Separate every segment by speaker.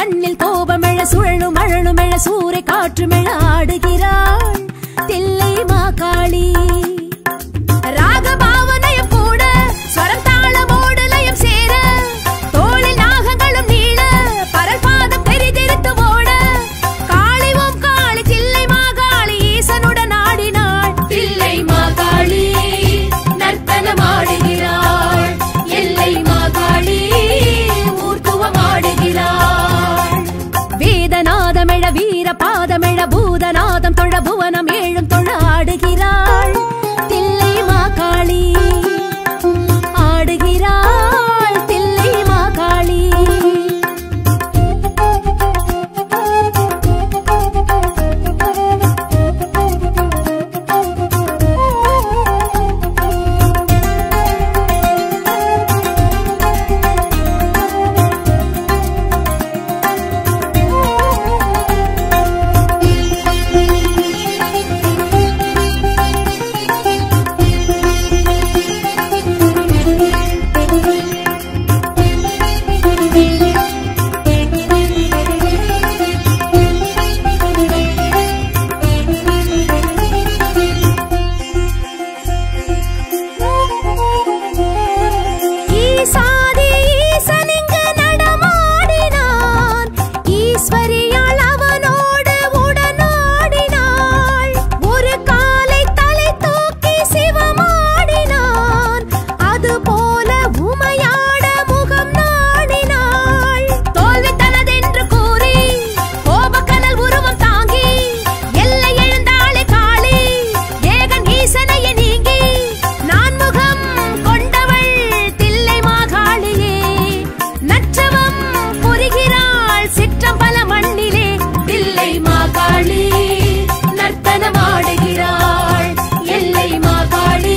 Speaker 1: கண்ணில் கோபமெழ சுழலும் அழலுமெழ சூறை காற்றுமெழ ஆடுகிறாள் தில்லை மாகாளி ராக பாவனையும் கூட ஸ்வரம் தாளமோடு லயம் சேர தோளில் நாகங்களும் நீள பரல் பாதம் பெரிதிருத்து ஓட காளி ஓம் காளி தில்லை மாகாளி ஈசனுடன் ஆடினாள் தில்லை மாகாளி நர்த்தனமாடுகிறாள் எல்லை மாகாளி ஊர்த்துவமாடுகிறாள் வேதநாதமெழ வீர பாதமெழ பூதநாதம் தொழ புவனம் ஏழும் தொழ ஆடுகிறாள் தில்லை மாகாளி ஆடுகிறாள் தில்லை மாகாளி ஈசாதி ஈசனிங்கு நடமாடினான் ஈஸ்வரியாள் அவனோடு உடனாடினாள் ஒரு காலை தலை தூக்கி சிவமாடினான் அதுபோல உமையாட முகம் நாடினாள் தோல்வி தனதென்று கூறி கோபக்கனல் உருவம் தாங்கி எல்லை எழுந்தாளே காளி ஏகன் ஈசனையே நீங்கி நான் முகம் கொண்டவள் தில்லை மாகாளியே நற்றவம் புரிகிறாள் சிற்றம்பல மண்ணிலே தில்லை மாகாளி நர்த்தனமாடுகிறாள் எல்லை மாகாளி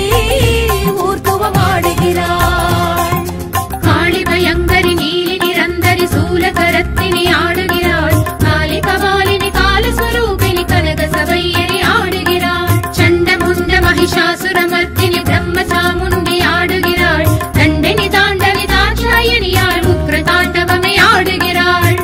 Speaker 1: ஊர்த்துவமாடுகிறாள்
Speaker 2: காளி பயங்கரி நீலி நிரந்தரி சூலகரத்தினி ஆடுகிறாள் காளி கபாலினி காலஸ்வரூபிணி கனக சபையரி ஆடுகிறாள் சண்ட முண்ட மகிஷாசுரமர்த்தினி பிரம்ம சாமுண்டி ஆடுகிறாள் தண்டனி தாண்டவி தாட்சாயணியாள் உக்ர தாண்டவமை ஆடுகிறாள்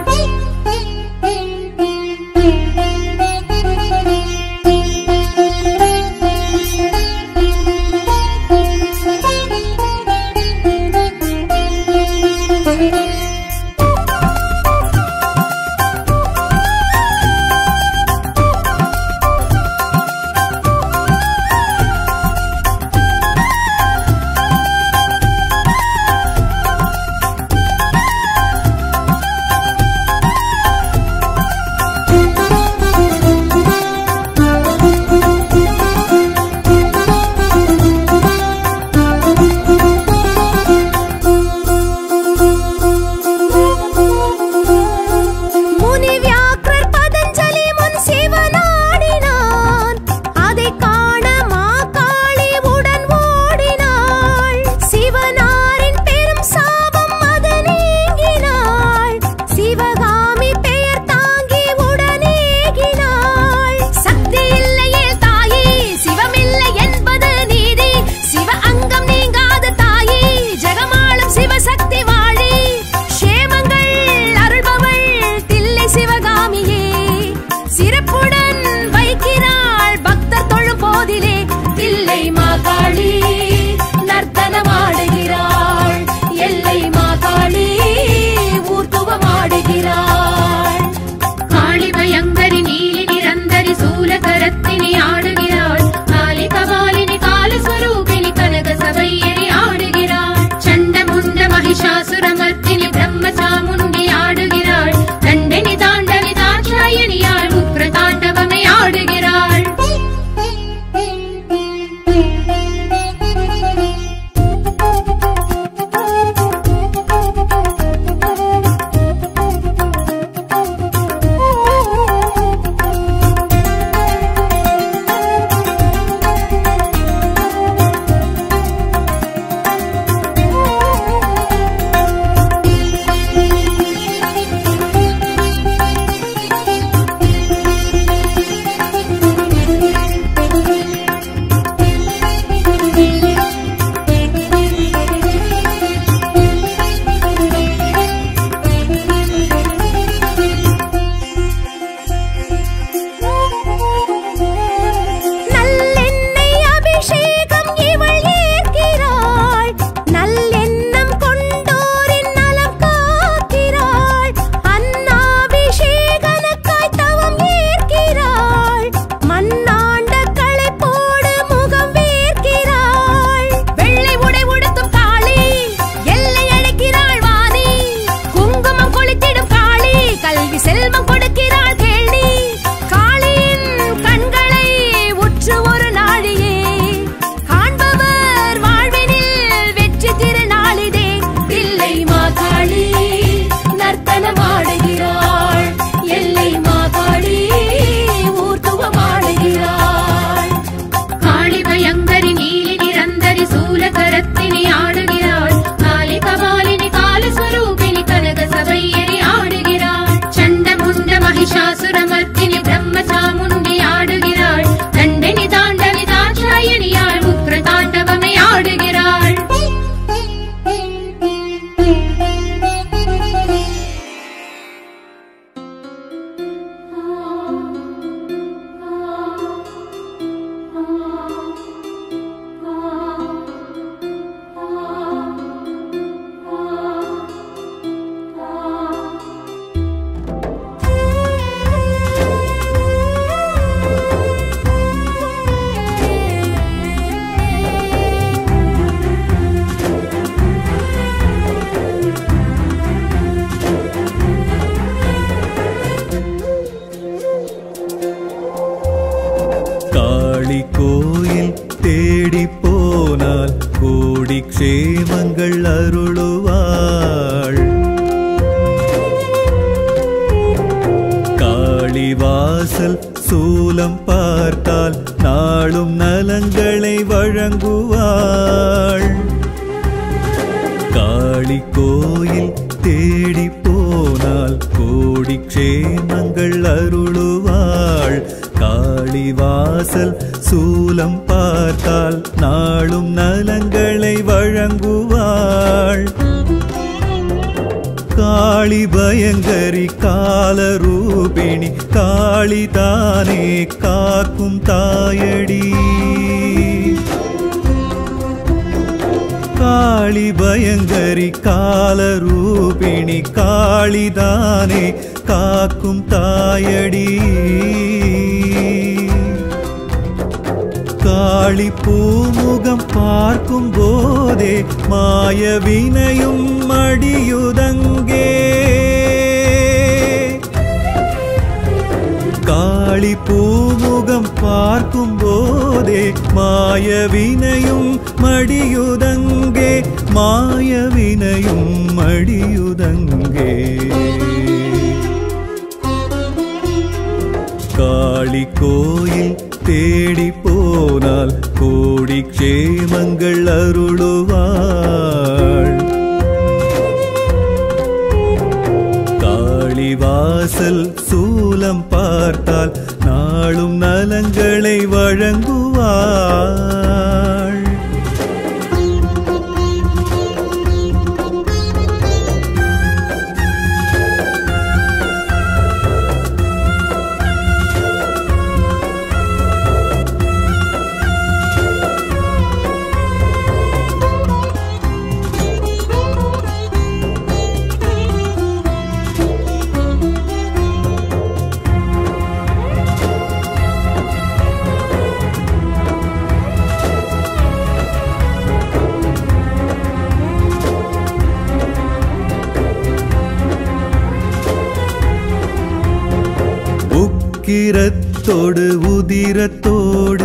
Speaker 3: காளிவாசல் சூலம் பார்த்தால் நாளும் நலங்களை வழங்குவாள் காளி கோயில் தேடி போனால் கோடி க்ஷேமங்கள் அருளுவாள் காளிவாசல் சூலம் பார்த்தால் நாளும் நலங்களை வழங்குவாள் காளி பயங்கரி காலரூபிணி காளி தானே காக்கும் தாயடி காளி பயங்கரி காலரூபிணி காளிதானே காக்கும் தாயடி காளி பூமுகம் பார்க்கும் போதே மாய வினையும் மடியுதங்கே காளி பூமுகம் பார்க்கும் போதே மாய வினையும் மடியுதங்கே மாய வினையும் மடியுதங்கே காளி கோயில் தேடி போனால் கோடி க்ஷேமங்கள் அருளுவாள் காளிவாசல் சூலம் பார்த்தால் நாளும் நலங்களை வழங்குவாள் உக்கிரத்தோடு உதிரத்தோடு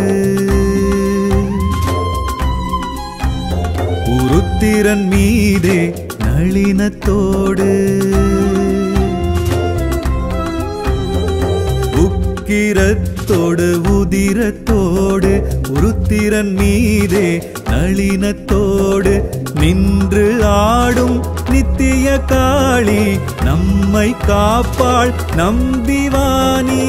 Speaker 3: உருத்திரன் மீதே நளினத்தோடு உக்கிரத்தோடு உதிரத்தோடு உருத்திரன் மீதே நளினத்தோடு நின்று ஆடும் நித்திய காளி நம்மை காப்பாள் நம்பிவானி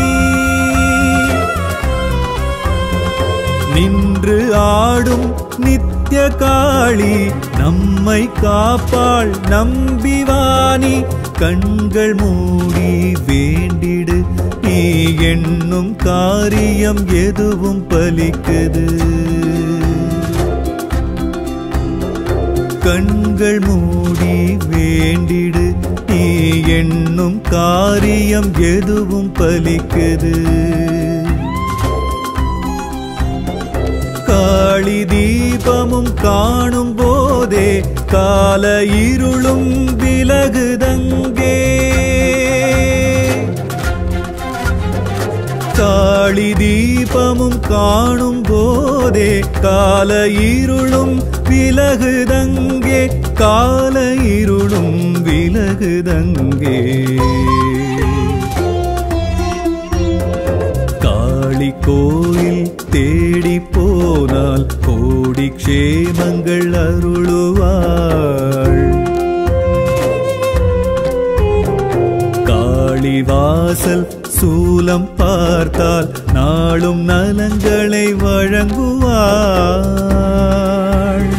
Speaker 3: நின்று ஆடும் நித்திய காளி நம்மை காப்பாள் நம்பிவானி கண்கள் மூடி வேண்டிடு நீ எண்ணும் காரியம் எதுவும் பலிக்குது கண்கள் மூடி வேண்டிடு நீ எண்ணும் காரியம் எதுவும் பலிக்குது காளி தீபமும் காணும் போதே கால இருளும் விலகுதங்கே காளி தீபமும் காணும் போதே கால இருளும் விலகுதங்கே கால இருளும் விலகுதங்கே காளி கோயில் தேடி போனால் கோடி க்ஷேமங்கள் அருளுவாள் காளிவாசல் சூலம் பார்த்தால் நாளும் நலங்களை வழங்குவாள்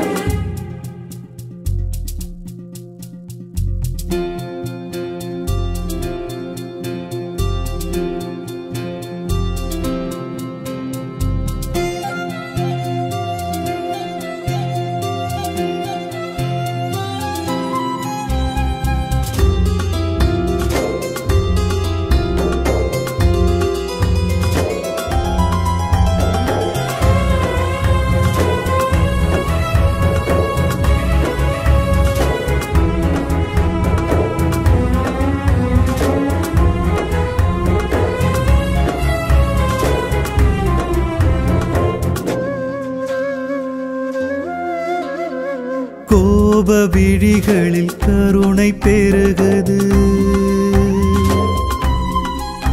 Speaker 3: கோப விழிகளில் கருணை பெருகுது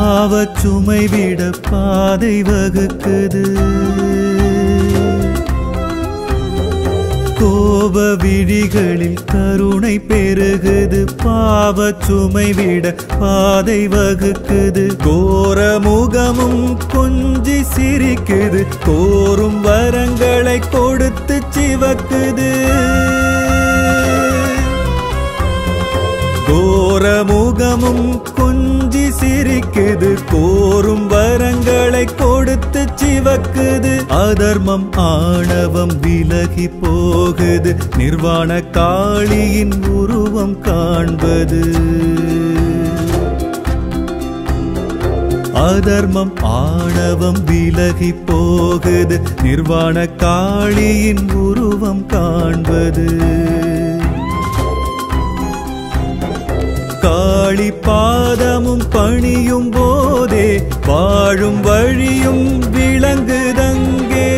Speaker 3: பாவச் சுமை விட பாதை வகுக்குது கோப விழிகளில் கருணை பெருகுது பாவச் சுமை விட பாதை வகுக்குது கோர முகமும் கொஞ்சி சிரிக்குது கோரும் வரங்களை கொடுத்து சிவக்குது கோர முகமும் கொஞ்சி சிரிக்குது கோரும் வரங்களை கொடுத்து சிவக்குது அதர்மம் ஆணவம் விலகி போகுது நிர்வாண காளியின் உருவம் காண்பது அதர்மம் ஆணவம் விலகி போகுது நிர்வாண காளியின் உருவம் காண்பது காளி பாதமும் பணியும் போதே வாழும் வழியும் விளங்குதங்கே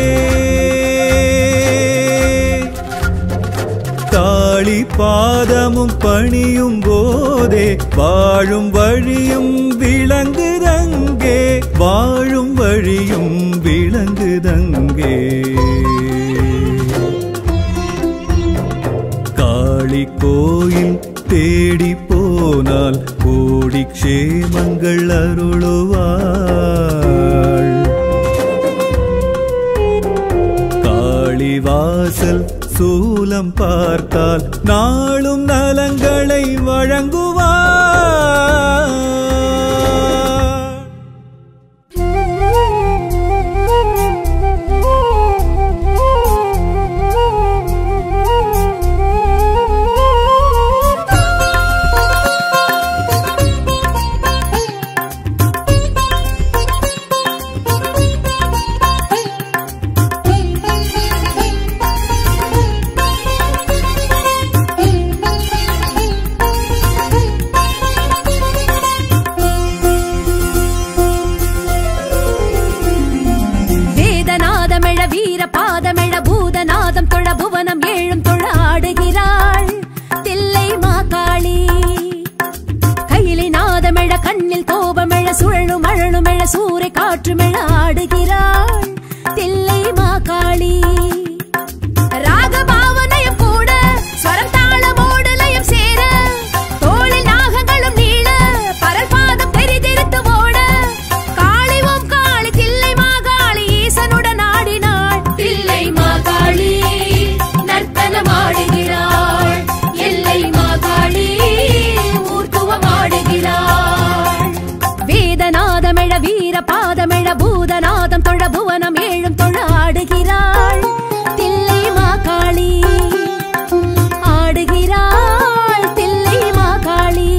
Speaker 3: காளி பாதமும் பணியும் போதே வாழும் வழியும் விளங்குதங்கே வாழும் வழியும் விளங்குதங்கே காளி கோயில் தேடி போனால் கோடி க்ஷேமங்கள் அருளுவாள் காளிவாசல் சூலம் பார்த்தால் நாளும் நலங்களை வழங்குவாள்
Speaker 1: வேதநாதமெழ வீர பாதமெழ பூதநாதம் தொழ புவனம் ஏழும் தொழ ஆடுகிறாள் தில்லை மாகாளி கையிலை நாதமெழ கண்ணில் கோபமெழ சுழலும் அழலுமெழ சூறை காற்றுமெழ ஆடுகிறாள் தில்லை மாகாளி ராகபாவனையும் கூட ஸ்வரம் தாளமோடு லயம் சேர தோளில் நாகங்களும் நீள பரல் பாதம் தெரிதிருத்து ஓட காளி ஓம் காளி தில்லை மாகாளி ஈசனுடன் ஆடினாள்
Speaker 2: தில்லை மாகாளி நர்த்தனமாடுகிறாள் எல்லை மாகாளி ஊர்த்துவமாடுகிறாள்
Speaker 1: வேதநாதமெழ வீர பாதமெழ பூதநாதம் தொழ புவனம் ஏழும் தொழ ஆடுகிறாள் தில்லை மாகாளி ஆடுகிறாள் தில்லை மாகாளி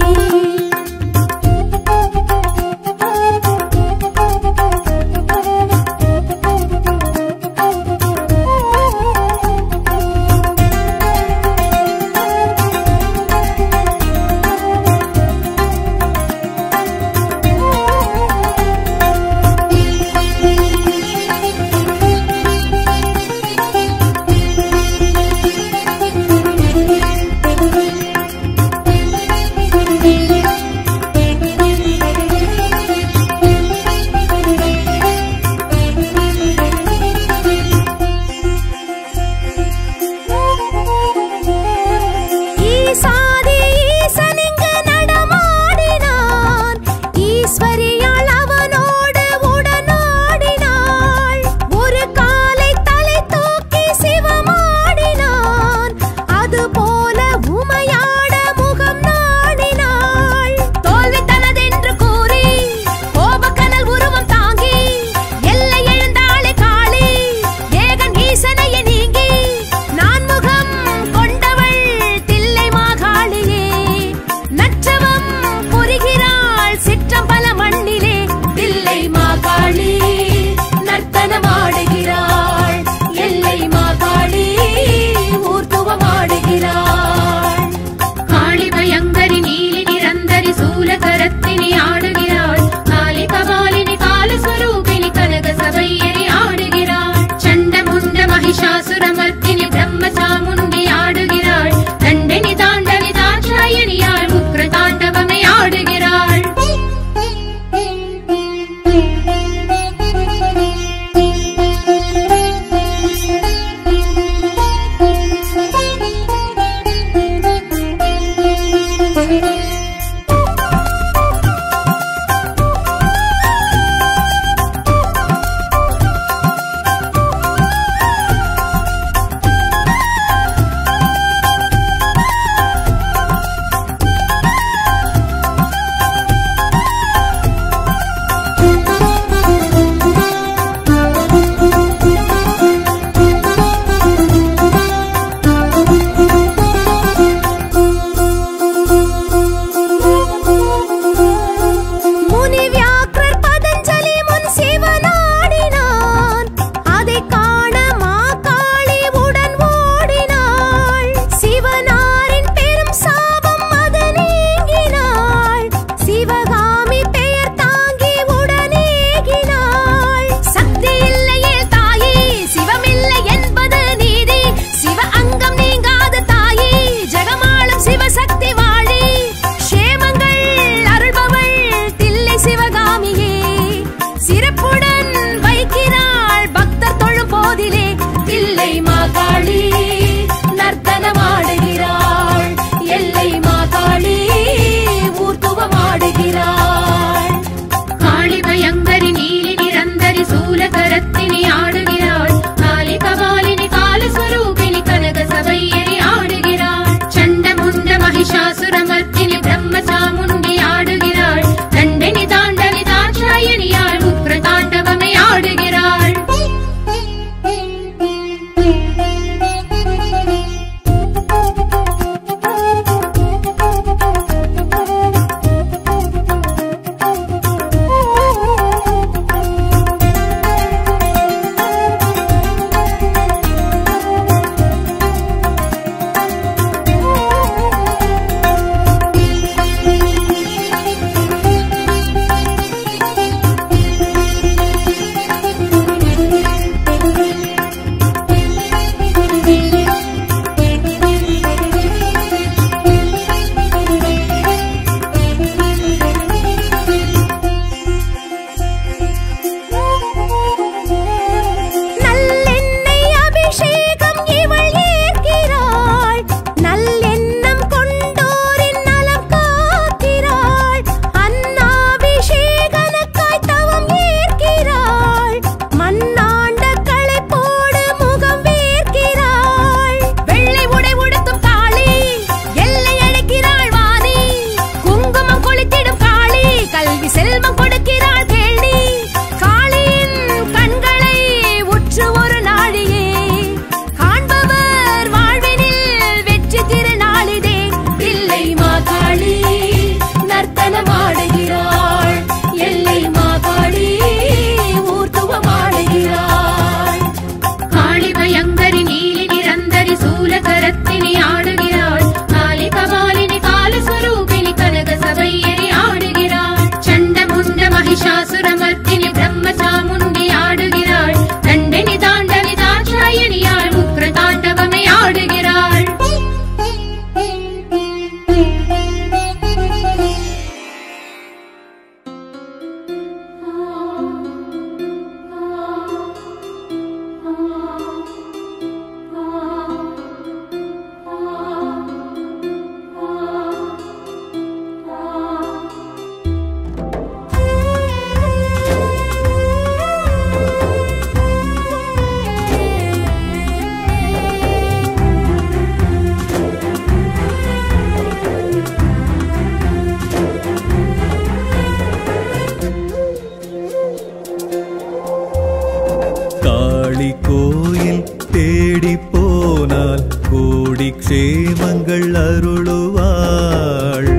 Speaker 3: அருளுவாள்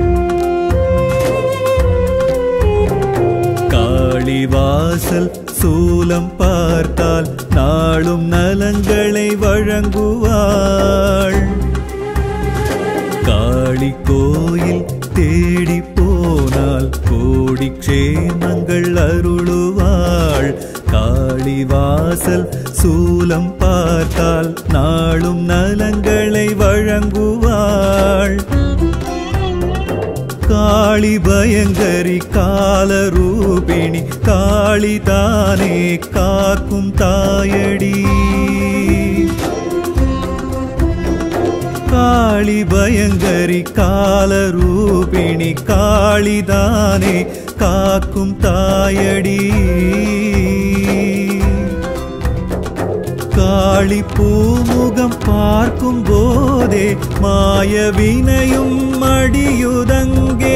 Speaker 3: காளிவாசல் சூலம் பார்த்தால் நாளும் நலங்களை வழங்குவாள் காளி கோயில் தேடி போனால் கோடி க்ஷேமங்கள் அருளுவாள் காளிவாசல் சூலம் பார்த்தால் நாளும் நலங்களை வழங்குவாள் காளி பயங்கரி காலரூபிணி காளி தானே காக்கும் தாயடி காளி பயங்கரி காலரூபிணி காளிதானே காக்கும் தாயடி காளி பூமுகம் பார்க்கும் போதே மாய வினையும் மடியுதங்கே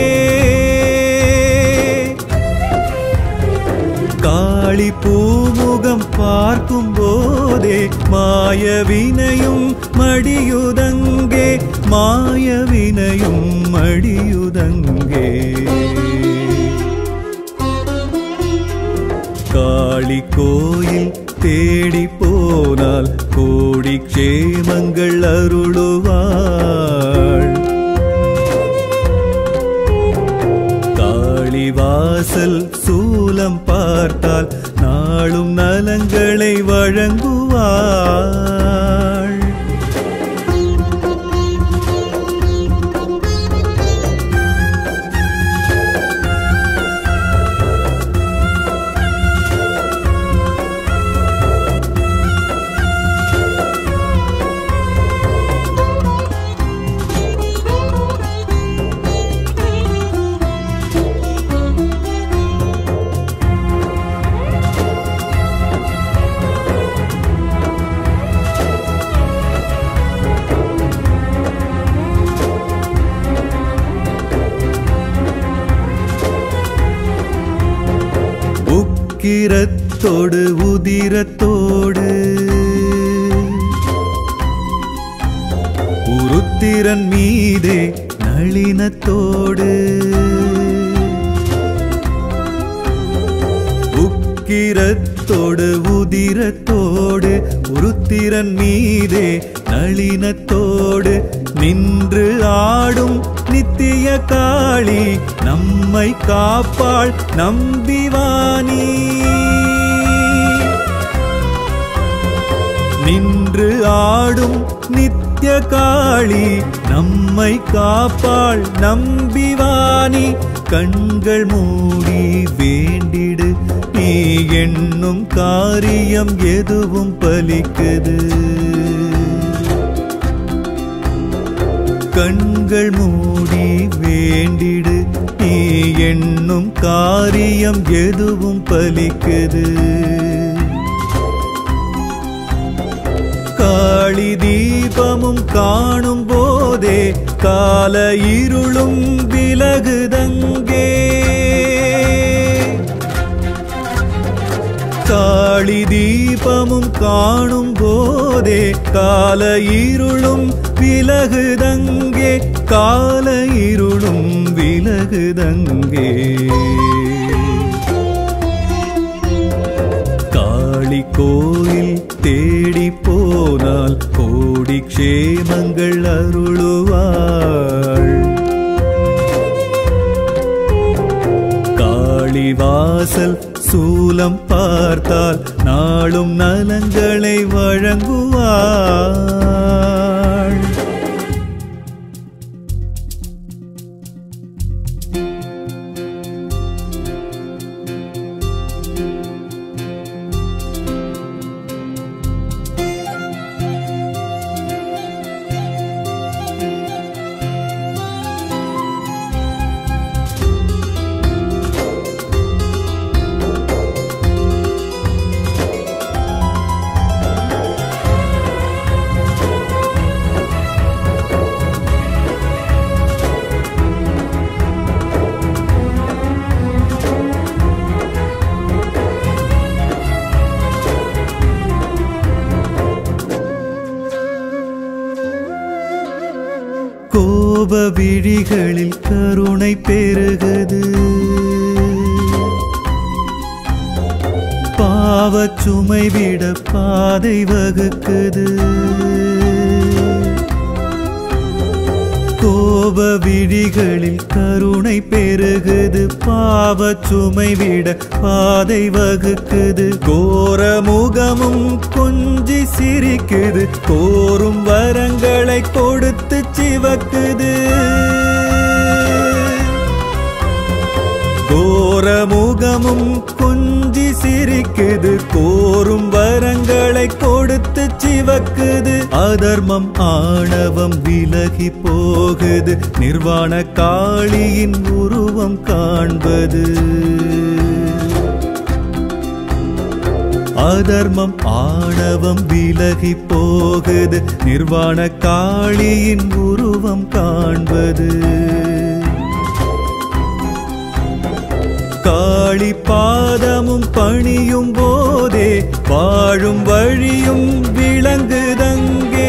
Speaker 3: காளி பூமுகம் பார்க்கும் போதே மாய வினையும் மடியுதங்கே மாய வினையும் மடியுதங்கே காளி கோயில் தேடி போனால் கோடி க்ஷேமங்கள் அருளுவாள் காளிவாசல் சூலம் பார்த்தால் நாளும் நலங்களை வழங்குவாள் உக்கிரத்தோடு உதிரத்தோடு உருத்திரன் மீதே நளினத்தோடு உக்கிரத்தோடு உதிரத்தோடு உருத்திரன் மீதே நளினத்தோடு நின்று ஆடும் நித்திய காளி நம்மை காப்பாள் நம்பிவானி நின்று ஆடும் நித்திய காளி நம்மை காப்பாள் நம்பிவானி கண்கள் மூடி வேண்டிடு நீ எண்ணும் காரியம் எதுவும் பலிக்குது கண்கள் மூடி வேண்டிடு நீ எண்ணும் காரியம் எதுவும் பலிக்குது காளி தீபமும் காணும் போதே கால இருளும் விலகுதங்கே காளி தீபமும் காணும் போதே கால இருளும் விலகுதங்கே கால இருளும் விலகுதங்கே காளி கோயில் தேடி போனால் கோடி க்ஷேமங்கள் அருளுவாள் காளிவாசல் சூலம் பார்த்தால் நாளும் நலங்களை வழங்குவாள் விழிகளில் கருணை பெருகுது பாவச் சுமை விட பாதை வகுக்குது கோப விழிகளில் கருணை பெருகுது பாவச் சுமை விட பாதை வகுக்குது கோர முகமும் கொஞ்சி சிரிக்குது கோரும் வரங்களை கொடுத்து சிவக்குது கோர முகமும் கொஞ்சி சிரிக்குது கோரும் வரங்களை கொடுத்து சிவக்குது அதர்மம் ஆணவம் விலகி போகுது நிர்வாண காளியின் உருவம் காண்பது அதர்மம் ஆணவம் விலகி போகுது நிர்வாண காளியின் உருவம் காண்பது காளி பாதமும் பணியும் போதே வாழும் வழியும் விளங்குதங்கே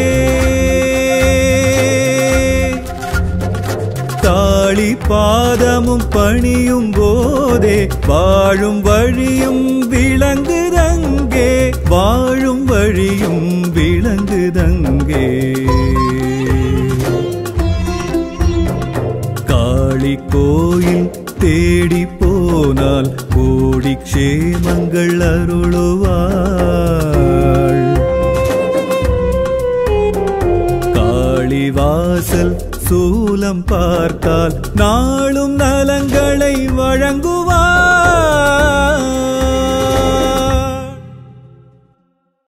Speaker 3: காளி பாதமும் பணியும் போதே வாழும் வழியும் விளங்குதங்கே வாழும் வழியும் விளங்குதங்கே காளி கோயில் தேடி போனால் கோடி க்ஷேமங்கள் அருளுவாள் காளிவாசல் சூலம் பார்த்தால் நாளும் நலங்களை வழங்கும்